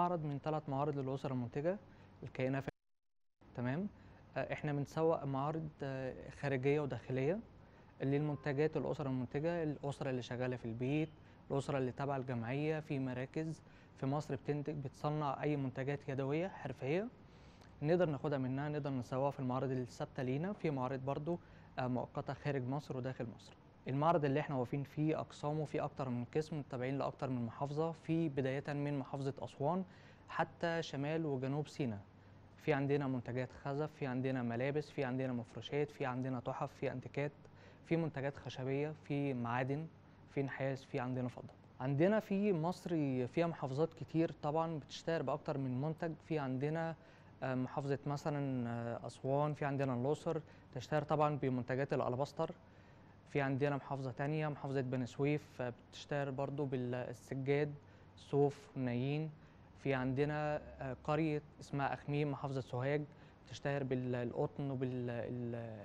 معرض من ثلاث معارض للاسر المنتجه الكيانه في تمام آه، احنا بنسوق معارض آه، خارجيه وداخليه للمنتجات الاسر المنتجه الاسره اللي شغاله في البيت الاسره اللي تابعه الجمعيه في مراكز في مصر بتنتج بتصنع اي منتجات يدويه حرفيه نقدر ناخدها منها نقدر نسوقها في المعارض الثابته لينا في معارض برضو آه، مؤقته خارج مصر وداخل مصر المعرض اللي احنا واقفين فيه اقسامه في اكتر من قسم تابعين لاكتر من محافظه في بدايه من محافظه اسوان حتى شمال وجنوب سيناء في عندنا منتجات خزف في عندنا ملابس في عندنا مفروشات في عندنا تحف في انتيكات في منتجات خشبيه في معادن في نحاس في عندنا فضه عندنا في مصر فيها محافظات كتير طبعا بتشتهر باكتر من منتج في عندنا آه، محافظه مثلا آه، اسوان في عندنا الاقصر تشتهر طبعا بمنتجات الالبستر في عندنا محافظه تانية محافظه بني سويف آه، بتشتهر برضو بالسجاد صوف نايين في عندنا آه، قريه اسمها اخميم محافظه سوهاج بتشتهر بالقطن وبال ال-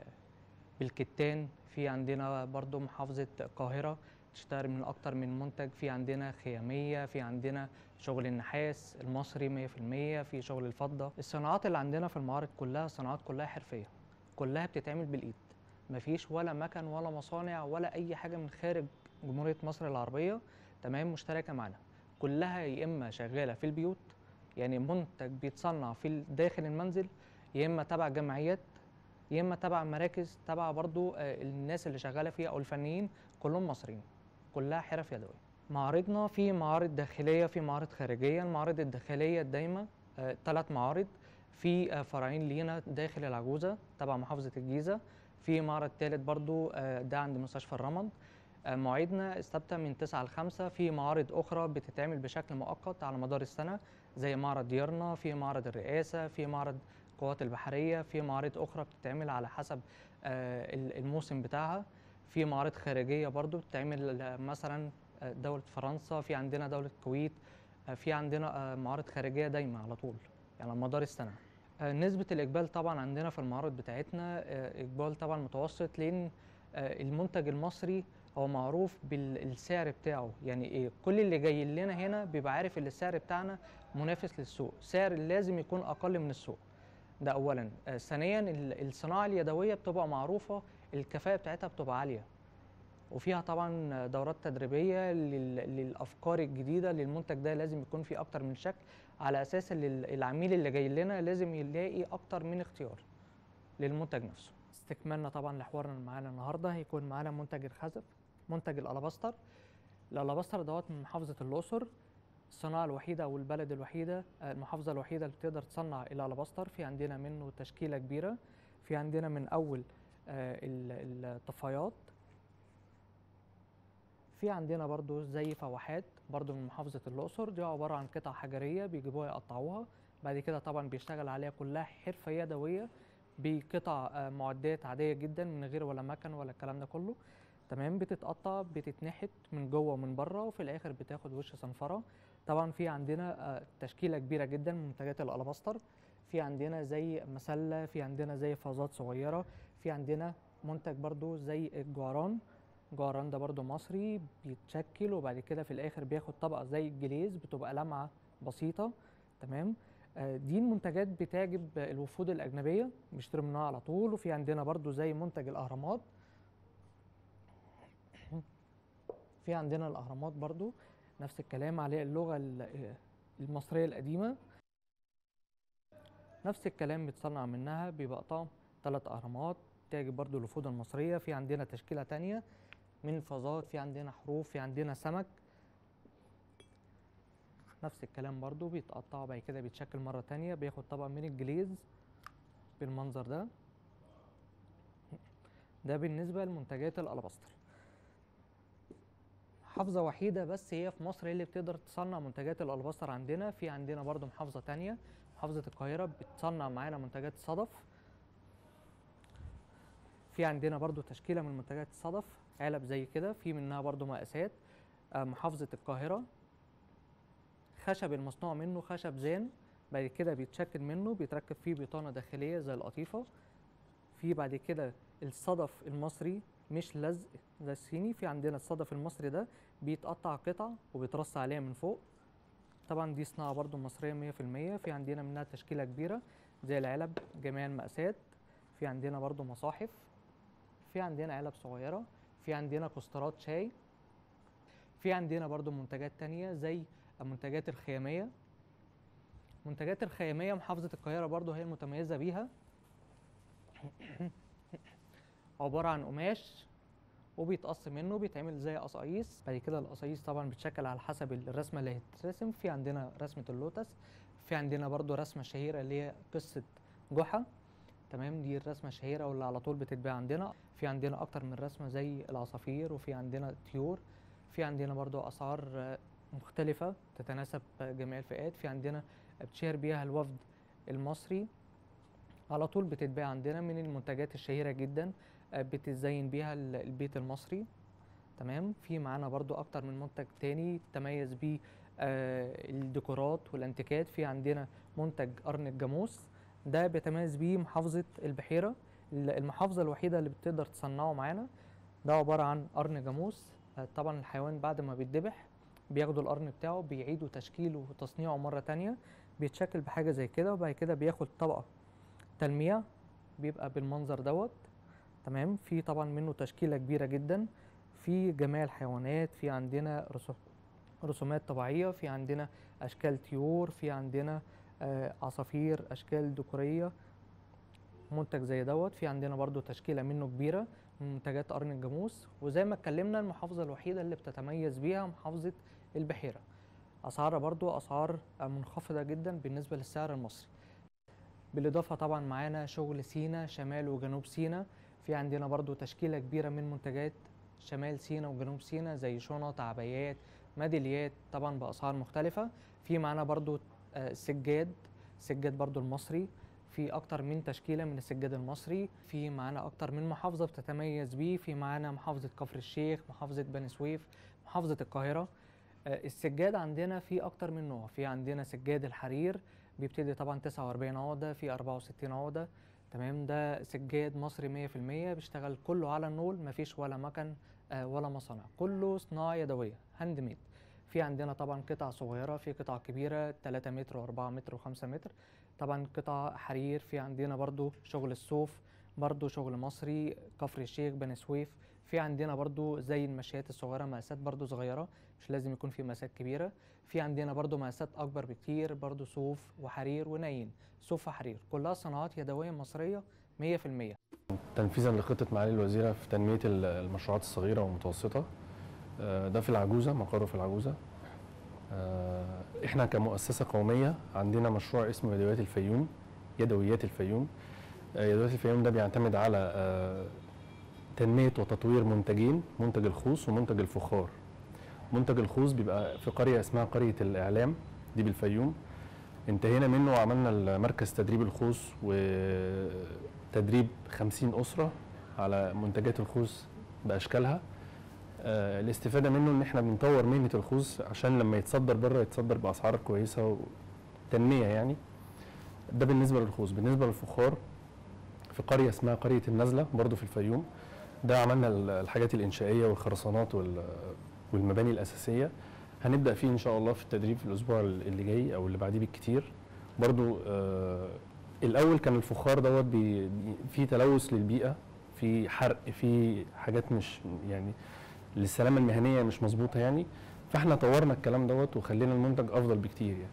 بالكتان في عندنا برضو محافظة القاهرة تشتهر من أكتر من منتج في عندنا خيامية في عندنا شغل النحاس المصري 100% في شغل الفضة الصناعات اللي عندنا في المعارض كلها صناعات كلها حرفية كلها بتتعمل بالإيد مفيش ولا مكن ولا مصانع ولا أي حاجة من خارج جمهورية مصر العربية تمام مشتركة معنا كلها يا إما شغالة في البيوت يعني منتج بيتصنع في ال- داخل المنزل يا إما تبع جمعيات يا اما تبع مراكز تبع برضو آه، الناس اللي شغاله فيها او الفنيين كلهم مصريين كلها حرف يدويه معارضنا في معارض داخليه في معارض خارجيه المعارض الداخليه دايما ثلاث معارض في آه، فرعين لينا داخل العجوزه تبع محافظه الجيزه في معرض ثالث برضو آه، ده عند مستشفى الرمد آه، مواعيدنا ثابته من 9 ل 5 في معارض اخرى بتتعمل بشكل مؤقت على مدار السنه زي معرض ديارنا في معرض الرئاسه في معرض القوات البحريه في معارض اخرى بتتعمل على حسب آه، ال- الموسم بتاعها في معارض خارجيه برضو بتتعمل آه، مثلا آه، دوله فرنسا في عندنا دوله الكويت آه، في عندنا آه، معارض خارجيه دايما على طول يعني على مدار السنه آه، نسبه الاقبال طبعا عندنا في المعارض بتاعتنا آه، اقبال طبعا متوسط لان آه، المنتج المصري هو معروف بالسعر بتاعه يعني ايه كل اللي جاي لنا هنا بيبقى عارف ان السعر بتاعنا منافس للسوق سعر لازم يكون اقل من السوق ده اولا آه، ثانيا ال- الصناعه اليدويه بتبقى معروفه الكفاءه بتاعتها بتبقى عاليه وفيها طبعا دورات تدريبيه لل- للافكار الجديده للمنتج ده لازم يكون فيه اكتر من شكل على اساس ان ال- العميل اللي جاي لنا لازم يلاقي اكتر من اختيار للمنتج نفسه استكمالنا طبعا لحوارنا معانا النهارده هيكون معانا منتج الخزف منتج الالاباستر الالاباستر دوت من محافظه الاقصر الصناعة الوحيدة أو البلد الوحيدة آه، المحافظة الوحيدة اللي بتقدر تصنع الألاباستر في عندنا منه تشكيلة كبيرة في عندنا من أول آه، ال- الطفايات في عندنا برضو زي فواحات برضو من محافظة الأقصر دي عبارة عن قطع حجرية بيجيبوها يقطعوها بعد كده طبعا بيشتغل عليها كلها حرفة يدوية بقطع آه، معدات عادية جدا من غير ولا مكن ولا الكلام ده كله تمام بتتقطع بتتنحت من جوه ومن بره وفي الاخر بتاخد وش صنفره طبعا في عندنا آه، تشكيله كبيره جدا من منتجات الالباستر في عندنا زي مسله في عندنا زي فازات صغيره في عندنا منتج برضو زي الجعران الجعران ده برضو مصري بيتشكل وبعد كده في الاخر بياخد طبقه زي الجليز بتبقى لمعه بسيطه تمام آه، دي المنتجات بتعجب الوفود الاجنبيه بيشتروا منها على طول وفي عندنا برضو زي منتج الاهرامات في عندنا الاهرامات برضو نفس الكلام عليه اللغه ال- المصريه القديمه نفس الكلام بيتصنع منها بيبقى طعم ثلاث اهرامات تعجب برضو الوفود المصريه في عندنا تشكيله تانية من فازات في عندنا حروف في عندنا سمك نفس الكلام برضو بيتقطع وبعد كده بيتشكل مره تانية بياخد طبقه من الجليز بالمنظر ده ده بالنسبه لمنتجات الالباستر محافظة وحيدة بس هي في مصر هي اللي بتقدر تصنع منتجات الألباستر عندنا في عندنا برضو محافظة تانية محافظة القاهرة بتصنع معانا منتجات صدف في عندنا برضو تشكيلة من منتجات الصدف علب زي كده في منها برضو مقاسات آه، محافظة القاهرة خشب المصنوع منه خشب زان بعد كده بيتشكل منه بيتركب فيه بطانة داخلية زي القطيفة في بعد كده الصدف المصري مش لزق زي الصيني في عندنا الصدف المصري ده بيتقطع قطع وبيترص عليها من فوق طبعا دي صناعه برضو مصريه 100% في عندنا منها تشكيله كبيره زي العلب جميع المقاسات في عندنا برضو مصاحف في عندنا علب صغيره في عندنا كوسترات شاي في عندنا برضو منتجات تانية زي المنتجات الخياميه منتجات الخياميه محافظه القاهره برضو هي المتميزه بيها عباره عن قماش وبيتقص منه بيتعمل زي قصايص بعد كده القصايص طبعا بتشكل على حسب الرسمه اللي هتترسم في عندنا رسمه اللوتس في عندنا برضو رسمه شهيره اللي هي قصه جحا تمام دي الرسمه الشهيره واللي على طول بتتباع عندنا في عندنا اكتر من رسمه زي العصافير وفي عندنا طيور في عندنا برضو اسعار آه، مختلفه تتناسب جميع الفئات في عندنا بتشهر بيها الوفد المصري على طول بتتباع عندنا من المنتجات الشهيره جدا آه، بتزين بيها ال- البيت المصري تمام في معانا برضو اكتر من منتج تاني تميز بيه آه، الديكورات والانتيكات في عندنا منتج قرن الجاموس ده بيتميز بيه محافظه البحيره ال- المحافظه الوحيده اللي بتقدر تصنعه معانا ده عباره عن قرن جاموس آه، طبعا الحيوان بعد ما بيتذبح بياخدوا القرن بتاعه بيعيدوا تشكيله وتصنيعه مره تانية بيتشكل بحاجه زي كده وبعد كده بياخد طبقه تلميع بيبقى بالمنظر دوت تمام في طبعا منه تشكيله كبيره جدا في جميع الحيوانات في عندنا رسوم رسومات طبيعيه في عندنا اشكال طيور في عندنا آه، عصافير اشكال ديكوريه منتج زي دوت في عندنا برضو تشكيله منه كبيره من منتجات قرن الجاموس وزي ما اتكلمنا المحافظه الوحيده اللي بتتميز بيها محافظه البحيره اسعارها برضو اسعار آه، منخفضه جدا بالنسبه للسعر المصري بالاضافه طبعا معانا شغل سينا شمال وجنوب سينا في عندنا برضو تشكيله كبيره من منتجات شمال سينا وجنوب سينا زي شنط عبايات ميداليات طبعا باسعار مختلفه في معانا برضو آه، سجاد سجاد برضو المصري في اكتر من تشكيله من السجاد المصري في معانا اكتر من محافظه بتتميز بيه في معانا محافظه كفر الشيخ محافظه بني سويف محافظه القاهره آه، السجاد عندنا في اكتر من نوع في عندنا سجاد الحرير بيبتدي طبعا 49 عقده في 64 عقده تمام ده سجاد مصري 100% بيشتغل كله على النول مفيش ولا مكن آه، ولا مصانع كله صناعه يدويه هاند ميد في عندنا طبعا قطع صغيره في قطع كبيره 3 متر و4 متر و5 متر طبعا قطع حرير في عندنا برضو شغل الصوف برضو شغل مصري كفر الشيخ بني سويف في عندنا برضو زي المشيات الصغيره مقاسات برضو صغيره مش لازم يكون في مقاسات كبيره في عندنا برضو مقاسات اكبر بكتير برضو صوف وحرير وناين صوف وحرير كلها صناعات يدويه مصريه 100% تنفيذا لخطة معالي الوزيرة في تنمية ال- المشروعات الصغيرة والمتوسطة آه، ده في العجوزة مقره في العجوزة آه، احنا كمؤسسة قومية عندنا مشروع اسمه يدويات الفيوم يدويات الفيوم آه، يدويات الفيوم ده بيعتمد على آه، تنمية وتطوير منتجين منتج الخوص ومنتج الفخار منتج الخوص بيبقى في قرية اسمها قرية الإعلام دي بالفيوم انتهينا منه وعملنا مركز تدريب الخوص وتدريب 50 أسرة على منتجات الخوص بأشكالها آه، الاستفادة منه إن إحنا بنطور مهنة الخوص عشان لما يتصدر بره يتصدر بأسعار كويسة وتنمية يعني ده بالنسبة للخوص بالنسبة للفخار في قرية اسمها قرية النزلة برضو في الفيوم ده عملنا ال- الحاجات الإنشائية والخرسانات وال- والمباني الأساسية هنبدأ فيه إن شاء الله في التدريب في الأسبوع اللي جاي أو اللي بعديه بالكتير برضو آه الأول كان الفخار دوت بي بي- في تلوث للبيئة في حرق في حاجات مش يعني للسلامة المهنية مش مظبوطة يعني فاحنا طورنا الكلام دوت وخلينا المنتج أفضل بكتير يعني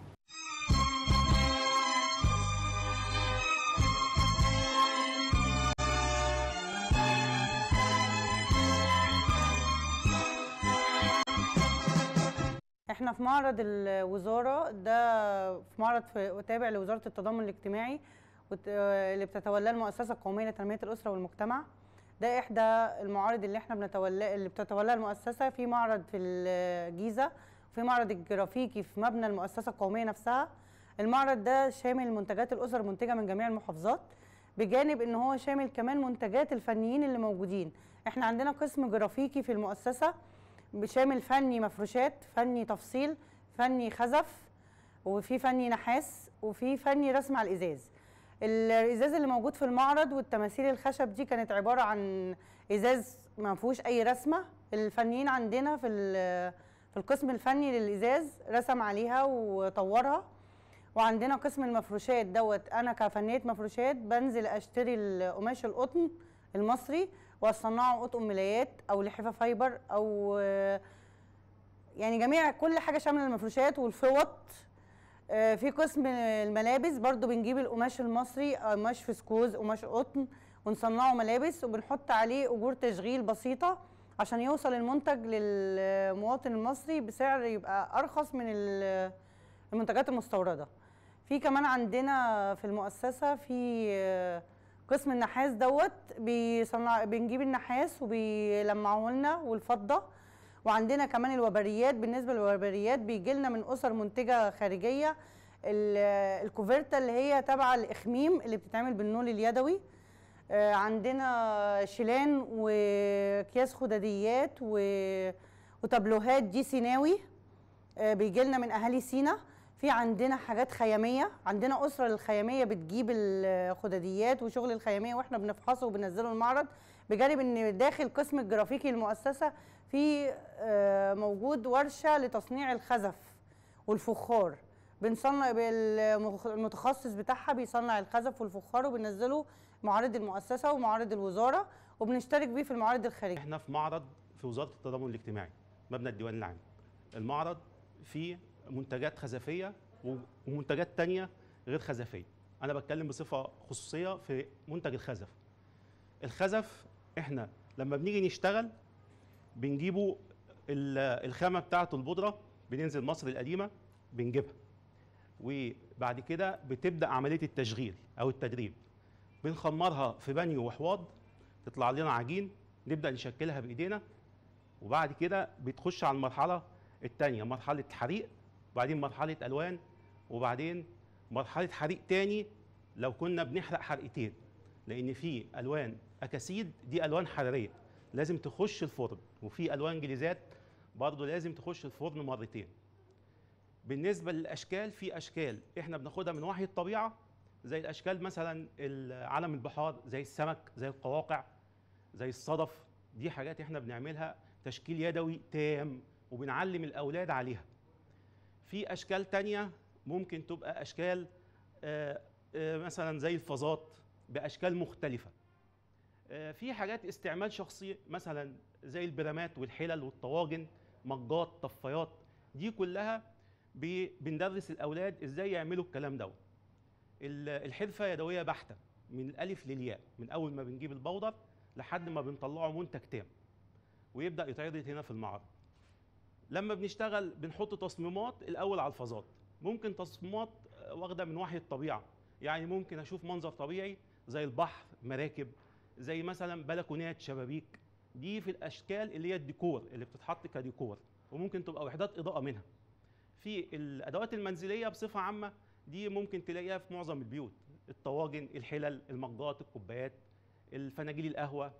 احنا في معرض الوزاره ده في معرض في تابع لوزاره التضامن الاجتماعي وت- اللي بتتولاه المؤسسه القوميه لتنميه الاسره والمجتمع ده احدى المعارض اللي احنا بنتولاه اللي بتتولاها المؤسسه في معرض في الجيزه وفي معرض الجرافيكي في مبنى المؤسسه القوميه نفسها المعرض ده شامل منتجات الاسر المنتجه من جميع المحافظات بجانب ان هو شامل كمان منتجات الفنيين اللي موجودين احنا عندنا قسم جرافيكي في المؤسسه بشامل فني مفروشات فني تفصيل فني خزف وفي فني نحاس وفي فني رسم على الازاز الازاز اللي موجود في المعرض والتماثيل الخشب دي كانت عباره عن ازاز ما فيهوش اي رسمه الفنيين عندنا في ال- في القسم الفني للازاز رسم عليها وطورها وعندنا قسم المفروشات دوت انا كفنيه مفروشات بنزل اشتري القماش القطن المصري واصنعه قطن ملايات او لحفه فايبر او آه، يعني جميع كل حاجه شامله المفروشات والفوط آه، في قسم الملابس برضو بنجيب القماش المصري قماش فسكوز قماش قطن ونصنعه ملابس وبنحط عليه اجور تشغيل بسيطه عشان يوصل المنتج للمواطن المصري بسعر يبقى ارخص من ال- المنتجات المستورده في كمان عندنا في المؤسسه في آه، قسم النحاس دوت بيصنع بنجيب النحاس وبيلمعوه لنا والفضه وعندنا كمان الوبريات بالنسبه للوبريات بيجي لنا من اسر منتجه خارجيه ال- الكوفرتا اللي هي تبع الاخميم اللي بتتعمل بالنول اليدوي آه، عندنا شيلان واكياس خداديات و- وتابلوهات دي سيناوي بيجي لنا من اهالي سينا في عندنا حاجات خياميه عندنا اسره للخياميه بتجيب الخداديات وشغل الخياميه واحنا بنفحصه وبننزله المعرض بجانب ان داخل قسم الجرافيكي المؤسسه في آه، موجود ورشه لتصنيع الخزف والفخار بنصنع بالمخ- المتخصص بتاعها بيصنع الخزف والفخار وبننزله معارض المؤسسه ومعارض الوزاره وبنشترك بيه في المعارض الخارجيه احنا في معرض في وزاره التضامن الاجتماعي مبنى الديوان العام المعرض فيه منتجات خزفيه و- ومنتجات تانية غير خزفيه انا بتكلم بصفه خصوصيه في منتج الخزف الخزف احنا لما بنيجي نشتغل بنجيبه ال- الخامه بتاعه البودره بننزل مصر القديمه بنجيبها وبعد كده بتبدا عمليه التشغيل او التدريب بنخمرها في بانيو وحواض تطلع لنا عجين نبدا نشكلها بايدينا وبعد كده بتخش على المرحله الثانيه مرحله حريق وبعدين مرحله الوان وبعدين مرحله حريق تاني لو كنا بنحرق حرقتين لان في الوان اكاسيد دي الوان حراريه لازم تخش الفرن وفي الوان جليزات برضه لازم تخش الفرن مرتين بالنسبه للاشكال في اشكال احنا بناخدها من وحي الطبيعه زي الاشكال مثلا ال- عالم البحار زي السمك زي القواقع زي الصدف دي حاجات احنا بنعملها تشكيل يدوي تام وبنعلم الاولاد عليها في اشكال تانية ممكن تبقى اشكال آه، آه، مثلا زي الفازات باشكال مختلفه آه، في حاجات استعمال شخصي مثلا زي البرامات والحلل والطواجن مجات طفايات دي كلها بي- بندرس الاولاد ازاي يعملوا الكلام دوت ال- الحرفه يدويه بحته من الالف للياء من اول ما بنجيب البودر لحد ما بنطلعه منتج تام ويبدا يتعرض هنا في المعرض لما بنشتغل بنحط تصميمات الاول على الفازات ممكن تصميمات آه، واخده من وحي الطبيعه يعني ممكن اشوف منظر طبيعي زي البحر مراكب زي مثلا بلكونات شبابيك دي في الاشكال اللي هي الديكور اللي بتتحط كديكور وممكن تبقى وحدات اضاءه منها في الادوات المنزليه بصفه عامه دي ممكن تلاقيها في معظم البيوت الطواجن الحلل المجات الكوبايات الفناجيل القهوه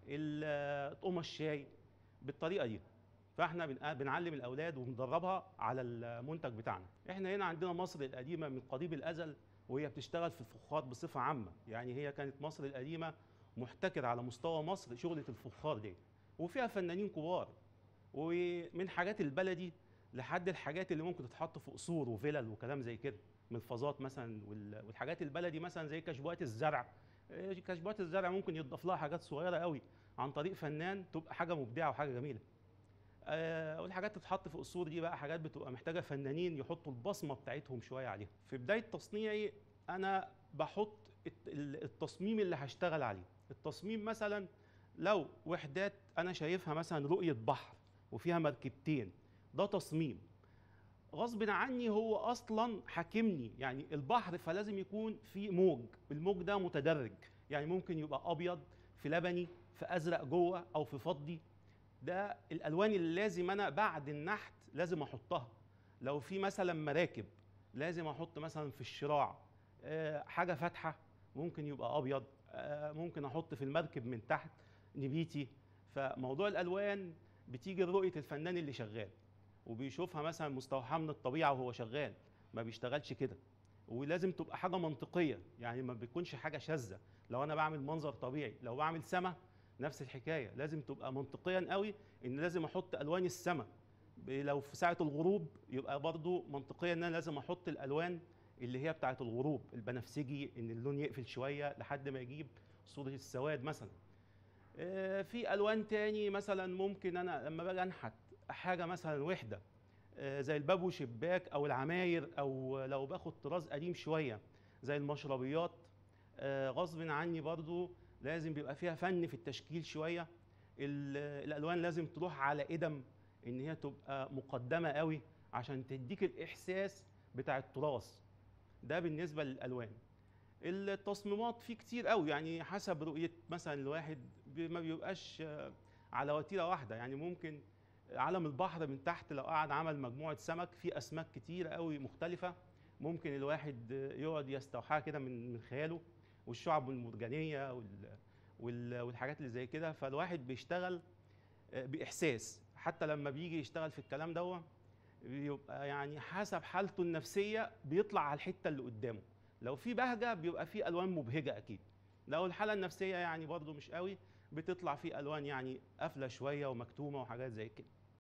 ال- طقم الشاي بالطريقه دي فاحنا بن- بنعلم الاولاد وبندربها على المنتج بتاعنا احنا هنا عندنا مصر القديمه من قديم الازل وهي بتشتغل في الفخار بصفه عامه يعني هي كانت مصر القديمه محتكر على مستوى مصر شغله الفخار دي وفيها فنانين كبار ومن حاجات البلدي لحد الحاجات اللي ممكن تتحط في قصور وفلل وكلام زي كده من الفازات مثلا وال- والحاجات البلدي مثلا زي كشبوات الزرع إيه، كشبوات الزرع ممكن يضاف لها حاجات صغيره قوي عن طريق فنان تبقى حاجه مبدعه وحاجه جميله آه والحاجات اللي تتحط في قصور دي بقى حاجات بتبقى محتاجه فنانين يحطوا البصمه بتاعتهم شويه عليها في بدايه تصنيعي انا بحط الت- ال- التصميم اللي هشتغل عليه التصميم مثلا لو وحدات انا شايفها مثلا رؤيه بحر وفيها مركبتين ده تصميم غصب عني هو اصلا حاكمني يعني البحر فلازم يكون في موج الموج ده متدرج يعني ممكن يبقى ابيض في لبني في ازرق جوه او في فضي ده الالوان اللي لازم انا بعد النحت لازم احطها لو في مثلا مراكب لازم احط مثلا في الشراع آه، حاجه فاتحه ممكن يبقى ابيض آه، ممكن احط في المركب من تحت نبيتي فموضوع الالوان بتيجي لرؤيه الفنان اللي شغال وبيشوفها مثلا مستوحاه من الطبيعه وهو شغال ما بيشتغلش كده ولازم تبقى حاجه منطقيه يعني ما بتكونش حاجه شاذه لو انا بعمل منظر طبيعي لو بعمل سما نفس الحكايه لازم تبقى منطقيا قوي ان لازم احط الوان السما ب- لو في ساعه الغروب يبقى برضو منطقيا ان انا لازم احط الالوان اللي هي بتاعه الغروب البنفسجي ان اللون يقفل شويه لحد ما يجيب صوره السواد مثلا آه، في الوان تاني مثلا ممكن انا لما باجي انحت حاجه مثلا وحده آه، زي الباب وشباك او العماير او لو باخد طراز قديم شويه زي المشربيات آه، غصب عني برضو لازم بيبقى فيها فن في التشكيل شويه ال- الالوان لازم تروح على قدم ان هي تبقى مقدمه قوي عشان تديك الاحساس بتاع التراث ده بالنسبه للالوان التصميمات فيه كتير قوي يعني حسب رؤيه مثلا الواحد بي- ما بيبقاش آه، على وتيره واحده يعني ممكن عالم البحر من تحت لو قعد عمل مجموعه سمك في اسماك كتيره قوي مختلفه ممكن الواحد آه، يقعد يستوحاها كده من من خياله والشعب المرجانيه وال وال- والحاجات اللي زي كده فالواحد بيشتغل آه، باحساس حتى لما بيجي يشتغل في الكلام دوت بيبقى يعني حسب حالته النفسيه بيطلع على الحته اللي قدامه لو في بهجه بيبقى في الوان مبهجه اكيد لو الحاله النفسيه يعني برضو مش قوي بتطلع في الوان يعني قافله شويه ومكتومه وحاجات زي كده